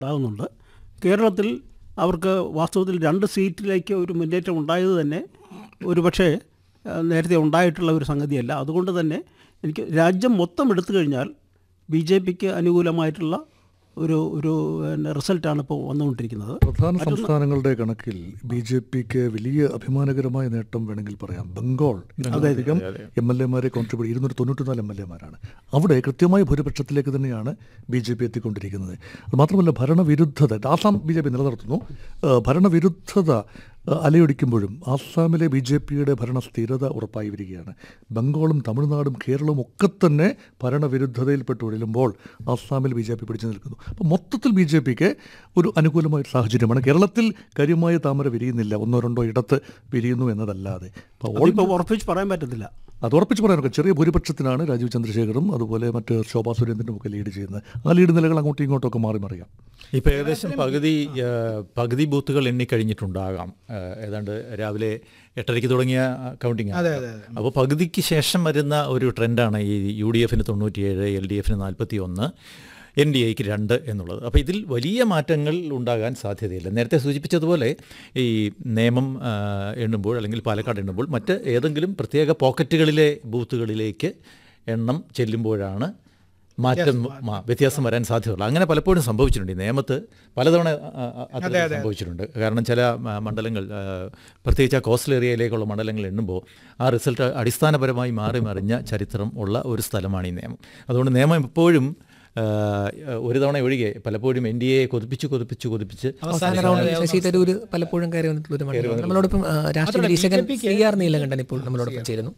ഉണ്ടാകുന്നുണ്ട് കേരളത്തിൽ അവർക്ക് വാസ്തവത്തിൽ രണ്ട് സീറ്റിലേക്ക് ഒരു മുന്നേറ്റം ഉണ്ടായത് തന്നെ ഒരുപക്ഷെ ആ, നേരത്തെ ഉണ്ടായിട്ടുള്ള ഒരു സംഗതിയല്ല അതുകൊണ്ട് തന്നെ എനിക്ക് രാജ്യം മൊത്തം എടുത്തു കഴിഞ്ഞാൽ ബി ജെ പിക്ക് അനുകൂലമായിട്ടുള്ള ഒരു ഒരു പിന്നെ റിസൾട്ടാണ് ഇപ്പോൾ വന്നുകൊണ്ടിരിക്കുന്നത് പ്രധാന സംസ്ഥാനങ്ങളുടെ കണക്കിൽ ബി ജെ പിക്ക് വലിയ അഭിമാനകരമായ നേട്ടം വേണമെങ്കിൽ പറയാം ബംഗാൾ ഇതിനകം എം എൽ എമാരെ കോൺട്രിബ്യൂട്ട് ഇരുന്നൂറ്റി തൊണ്ണൂറ്റിനാല് എം എൽ എമാരാണ് അവിടെ കൃത്യമായ ഭൂരിപക്ഷത്തിലേക്ക് തന്നെയാണ് ബി ജെ പി എത്തിക്കൊണ്ടിരിക്കുന്നത് അത് മാത്രമല്ല ഭരണവിരുദ്ധത ആസാം ബി ജെ പി നിലനിർത്തുന്നു ആ, ഭരണവിരുദ്ധത ആ, അലയൊടിക്കുമ്പോഴും ആസാമിലെ ബി ജെ പിയുടെ ഭരണ സ്ഥിരത ഉറപ്പായി വരികയാണ് ബംഗാളും തമിഴ്നാടും കേരളവും ഒക്കെ തന്നെ ഭരണവിരുദ്ധതയിൽപ്പെട്ട് ഉഴലുമ്പോൾ ആസാമിൽ ബി ജെ പി പിടിച്ചു നിൽക്കുന്നു അപ്പോൾ മൊത്തത്തിൽ ബി ജെ പിക്ക് ഒരു അനുകൂലമായ ഒരു സാഹചര്യമാണ് കേരളത്തിൽ കാര്യമായ താമര വിരിയുന്നില്ല ഒന്നോ രണ്ടോ ഇടത്ത് വിരിയുന്നു എന്നതല്ലാതെ അപ്പോൾ all അതിപ്പോൾ ഉറപ്പിച്ച് പറയാൻ പറ്റത്തില്ല അത് ഉറപ്പിച്ച് പറയാനൊക്കെ ചെറിയ ഭൂരിപക്ഷത്തിനാണ് രാജീവ് ചന്ദ്രശേഖറും അതുപോലെ മറ്റ് ശോഭാ സുരേന്ദ്രനും ഒക്കെ ലീഡ് ചെയ്യുന്നത് ആ ലീഡ് നിലകൾ അങ്ങോട്ടും ഇങ്ങോട്ടും ഒക്കെ മാറി മറിയാം ഇപ്പോൾ ഏകദേശം പകുതി ആ, പകുതി ബൂത്തുകൾ എണ്ണിക്കഴിഞ്ഞിട്ടുണ്ടാകാം ആ, ഏതാണ്ട് രാവിലെ എട്ടരയ്ക്ക് തുടങ്ങിയ കൗണ്ടിങ് അപ്പോൾ പകുതിക്ക് ശേഷം വരുന്ന ഒരു ട്രെൻഡാണ് ഈ യു ഡി എഫിന് തൊണ്ണൂറ്റിയേഴ് എൽ ഡി എഫിന് നാൽപ്പത്തി ഒന്ന് എൻ ഡി എക്ക് രണ്ട് എന്നുള്ളത് അപ്പോൾ ഇതിൽ വലിയ മാറ്റങ്ങൾ ഉണ്ടാകാൻ സാധ്യതയില്ല നേരത്തെ സൂചിപ്പിച്ചതുപോലെ ഈ നിയമം ആ, എണ്ണുമ്പോൾ അല്ലെങ്കിൽ പാലക്കാട് എണ്ണുമ്പോൾ മറ്റ് ഏതെങ്കിലും പ്രത്യേക പോക്കറ്റുകളിലെ ബൂത്തുകളിലേക്ക് എണ്ണം ചെല്ലുമ്പോഴാണ് മാറ്റം മാ- വ്യത്യാസം വരാൻ സാധ്യതയുള്ളൂ അങ്ങനെ പലപ്പോഴും സംഭവിച്ചിട്ടുണ്ട് ഈ നിയമത്ത് പലതവണ ആ, ആ, അത്തരം സംഭവിച്ചിട്ടുണ്ട് കാരണം ചില ആ, മണ്ഡലങ്ങൾ ആ, പ്രത്യേകിച്ച് ആ കോസ്റ്റൽ ഏരിയയിലേക്കുള്ള മണ്ഡലങ്ങൾ എണ്ണുമ്പോൾ ആ റിസൾട്ട് അടിസ്ഥാനപരമായി മാറി മറിഞ്ഞ ചരിത്രം ഉള്ള ഒരു സ്ഥലമാണ് ഈ നിയമം അതുകൊണ്ട് നിയമം എപ്പോഴും ആ, ഒരു തവണ ഒഴികെ പലപ്പോഴും എൻ ഡി എ കൊതിപ്പിച്ച് കൊതിപ്പിച്ച് കൊതിപ്പിച്ച് അവസാന റൗണ്ടിൽ ശശി തരൂർ പലപ്പോഴും കയറി വന്നിട്ടുള്ള ഒരു മണ്ഡലം നമ്മളോടൊപ്പം ആ, രാഷ്ട്രീയ നിരീക്ഷകൻ സി ആർ നീലകണ്ഠൻ ഇപ്പോൾ നമ്മളോടൊപ്പം ചേരുന്നു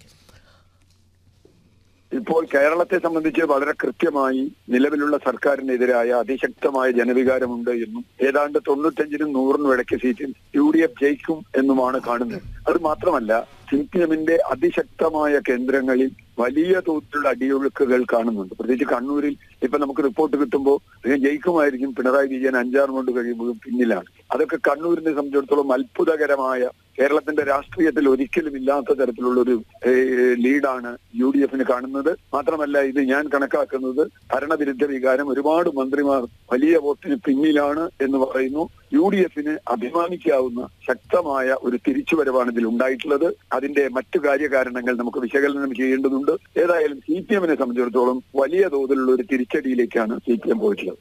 ഇപ്പോൾ കേരളത്തെ സംബന്ധിച്ച് വളരെ കൃത്യമായി നിലവിലുള്ള സർക്കാരിനെതിരായ അതിശക്തമായ ജനവികാരമുണ്ട് എന്നും ഏതാണ്ട് തൊണ്ണൂറ്റഞ്ചിനും നൂറിനും ഇടയ്ക്ക് സീറ്റിൽ യു ഡി എഫ് ജയിക്കും എന്നുമാണ് കാണുന്നത് അത് മാത്രമല്ല സി പി എമ്മിന്റെ അതിശക്തമായ കേന്ദ്രങ്ങളിൽ വലിയ തോതിലുള്ള അടിയൊഴുക്കുകൾ കാണുന്നുണ്ട് പ്രത്യേകിച്ച് കണ്ണൂരിൽ ഇപ്പൊ നമുക്ക് റിപ്പോർട്ട് കിട്ടുമ്പോൾ അദ്ദേഹം ജയിക്കുമായിരിക്കും പിണറായി വിജയൻ അഞ്ചാറ് കൊണ്ട് കഴിയുമ്പോഴും പിന്നിലാണ് അതൊക്കെ കണ്ണൂരിനെ സംബന്ധിച്ചിടത്തോളം അത്ഭുതകരമായ കേരളത്തിന്റെ രാഷ്ട്രീയത്തിൽ ഒരിക്കലും ഇല്ലാത്ത തരത്തിലുള്ള ഒരു ലീഡാണ് യു ഡി എഫിന് കാണുന്നത് മാത്രമല്ല ഇത് ഞാൻ കണക്കാക്കുന്നത് ഭരണവിരുദ്ധ വികാരം ഒരുപാട് മന്ത്രിമാർ വലിയ വോട്ടിന് പിന്നിലാണ് എന്ന് പറയുന്നു യു ഡി എഫിന് അഭിമാനിക്കാവുന്ന ശക്തമായ ഒരു തിരിച്ചുവരവാണ് ഇതിൽ ഉണ്ടായിട്ടുള്ളത് അതിന്റെ മറ്റു കാര്യകാരണങ്ങൾ നമുക്ക് വിശകലനം ചെയ്യേണ്ടതുണ്ട് ഏതായാലും സി പി എമ്മിനെ സംബന്ധിച്ചിടത്തോളം വലിയ തോതിലുള്ള ഒരു തിരിച്ചടിയിലേക്കാണ് സി പി എം പോയിട്ടുള്ളത്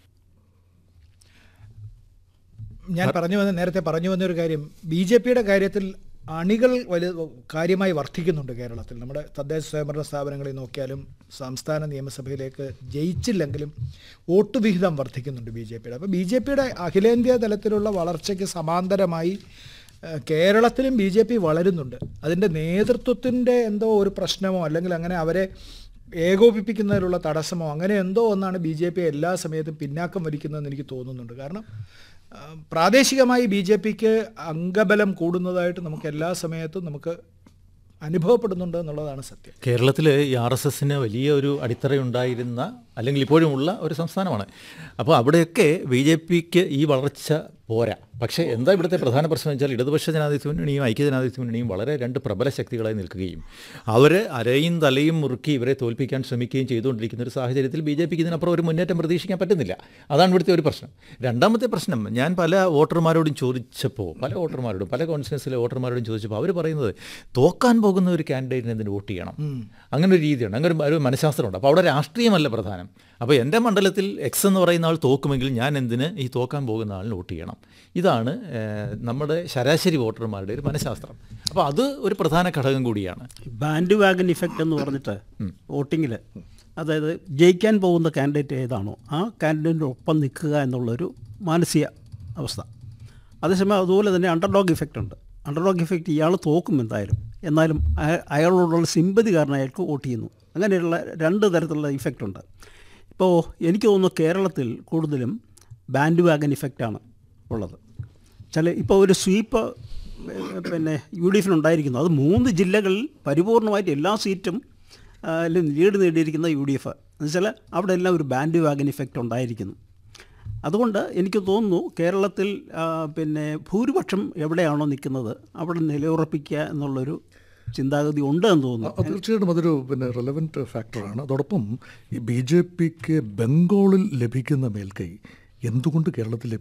ഞാൻ പറഞ്ഞു വന്ന നേരത്തെ പറഞ്ഞു വന്ന ഒരു കാര്യം ബി ജെ പിയുടെ കാര്യത്തിൽ അണികൾ വലിയ കാര്യമായി വർദ്ധിക്കുന്നുണ്ട് കേരളത്തിൽ നമ്മുടെ തദ്ദേശ സ്വയംഭരണ സ്ഥാപനങ്ങളിൽ നോക്കിയാലും സംസ്ഥാന നിയമസഭയിലേക്ക് ജയിച്ചില്ലെങ്കിലും വോട്ട് വിഹിതം വർദ്ധിക്കുന്നുണ്ട് ബി ജെ പിയുടെ അപ്പോൾ ബി ജെ പിയുടെ അഖിലേന്ത്യാ തലത്തിലുള്ള വളർച്ചയ്ക്ക് സമാന്തരമായി ഏഹ്, കേരളത്തിലും ബി ജെ പി വളരുന്നുണ്ട് അതിൻ്റെ നേതൃത്വത്തിൻ്റെ എന്തോ ഒരു പ്രശ്നമോ അല്ലെങ്കിൽ അങ്ങനെ അവരെ ഏകോപിപ്പിക്കുന്നതിലുള്ള തടസ്സമോ അങ്ങനെ എന്തോ ഒന്നാണ് ബി ജെ പി എല്ലാ സമയത്തും പിന്നാക്കം വലിക്കുന്നതെന്ന് എനിക്ക് തോന്നുന്നുണ്ട് കാരണം ആ, പ്രാദേശികമായി ബി ജെ പിക്ക് അംഗബലം കൂടുന്നതായിട്ട് നമുക്ക് എല്ലാ സമയത്തും നമുക്ക് അനുഭവപ്പെടുന്നുണ്ട് എന്നുള്ളതാണ് സത്യം കേരളത്തിൽ ഈ ആർ എസ് എസിന് വലിയ ഒരു അടിത്തറയുണ്ടായിരുന്ന അല്ലെങ്കിൽ ഇപ്പോഴും ഉള്ള ഒരു സംസ്ഥാനമാണ് അപ്പോൾ അവിടെയൊക്കെ ബി ജെ പിക്ക് ഈ വളർച്ച പോരാ പക്ഷേ എന്താ ഇവിടുത്തെ പ്രധാന പ്രശ്നം എന്ന് വെച്ചാൽ ഇടതുപക്ഷ ജനാധിപത്യ മുന്നണിയും ഐക്യ ജനാധിപത്യ മുന്നണിയും വളരെ രണ്ട് പ്രബല ശക്തികളായി നിൽക്കുകയും അവർ അരയും തലയും മുറുക്കി ഇവരെ തോൽപ്പിക്കാൻ ശ്രമിക്കുകയും ചെയ്തുകൊണ്ടിരിക്കുന്ന ഒരു സാഹചര്യത്തിൽ ബി ജെ പിക്ക് ഇതിനപ്പുറം ഒരു മുന്നേറ്റം പ്രതീക്ഷിക്കാൻ പറ്റുന്നില്ല അതാണ് ഇവിടുത്തെ ഒരു പ്രശ്നം രണ്ടാമത്തെ പ്രശ്നം ഞാൻ പല വോട്ടർമാരോടും ചോദിച്ചപ്പോൾ പല വോട്ടർമാരോടും പല കോൺസ്റ്റിറ്റ്യൻസിലെ വോട്ടർമാരോടും ചോദിച്ചപ്പോൾ അവർ പറയുന്നത് തോക്കാൻ പോകുന്ന ഒരു കാൻഡിഡേറ്റിന് എന്തിന് വോട്ട് ചെയ്യണം അങ്ങനെ ഒരു രീതിയുണ്ട് അങ്ങനെ ഒരു- ഒരു മനഃശാസ്ത്രമുണ്ട് അപ്പോൾ അവിടെ രാഷ്ട്രീയമല്ല പ്രധാനം അപ്പോൾ എൻ്റെ മണ്ഡലത്തിൽ എക്സ് എന്ന് പറയുന്ന ആൾ തോക്കുമെങ്കിൽ ഞാൻ എന്തിന് ഈ തോക്കാൻ പോകുന്ന ആളിന് വോട്ട് ചെയ്യണം ഇതാണ് ഏഹ്, നമ്മുടെ ശരാശരി വോട്ടർമാരുടെ ഒരു മനഃശാസ്ത്രം അപ്പോൾ അത് ഒരു പ്രധാന ഘടകം കൂടിയാണ് ബാൻഡ് വാഗൻ ഇഫക്റ്റ് എന്ന് പറഞ്ഞിട്ട് വോട്ടിങ്ങിൽ അതായത് ജയിക്കാൻ പോകുന്ന കാൻഡിഡേറ്റ് ഏതാണോ ആ കാൻഡിഡേറ്റിൻ്റെ ഒപ്പം നിൽക്കുക എന്നുള്ളൊരു മാനസിക അവസ്ഥ അതേസമയം അതുപോലെ തന്നെ അണ്ടർഡോഗ് ഇഫക്റ്റ് ഉണ്ട് അണ്ടർഡോഗ് ഇഫക്റ്റ് ഇയാൾ തോക്കും എന്തായാലും എന്നാലും അയ- അയാളോടുള്ള സിമ്പതി കാരണം അയാൾക്ക് വോട്ട് ചെയ്യുന്നു അങ്ങനെയുള്ള രണ്ട് തരത്തിലുള്ള ഇഫക്റ്റ് ഉണ്ട് ഇപ്പോൾ എനിക്ക് തോന്നുന്നു കേരളത്തിൽ കൂടുതലും ബാൻഡ് വാഗൻ ഇഫക്റ്റാണ് ഉള്ളത് ചില ഇപ്പോൾ ഒരു സ്വീപ്പ് ഏഹ്, പിന്നെ യു ഡി എഫിനുണ്ടായിരിക്കുന്നു അത് മൂന്ന് ജില്ലകളിൽ പരിപൂർണമായിട്ട് എല്ലാ സീറ്റും ആ, ലും ലീഡ് നേടിയിരിക്കുന്ന യു ഡി എഫ് എന്നുവെച്ചാൽ അവിടെ എല്ലാം ഒരു ബാൻഡ് വാഗൻ ഇഫക്റ്റ് ഉണ്ടായിരിക്കുന്നു അതുകൊണ്ട് എനിക്ക് തോന്നുന്നു കേരളത്തിൽ ആ, പിന്നെ ഭൂരിപക്ഷം എവിടെയാണോ നിൽക്കുന്നത് അവിടെ നിലയുറപ്പിക്കുക എന്നുള്ളൊരു ചിന്താഗതി ഉണ്ട് എന്ന് തോന്നുന്നു അത് തീർച്ചയായിട്ടും അതൊരു പിന്നെ റെലവൻറ്റ് ഫാക്ടറാണ് അതോടൊപ്പം ഈ ബി ജെ പിക്ക് ബംഗാളിൽ ലഭിക്കുന്ന മേൽക്കൈ എന്തുകൊണ്ട് കേരളത്തിൽ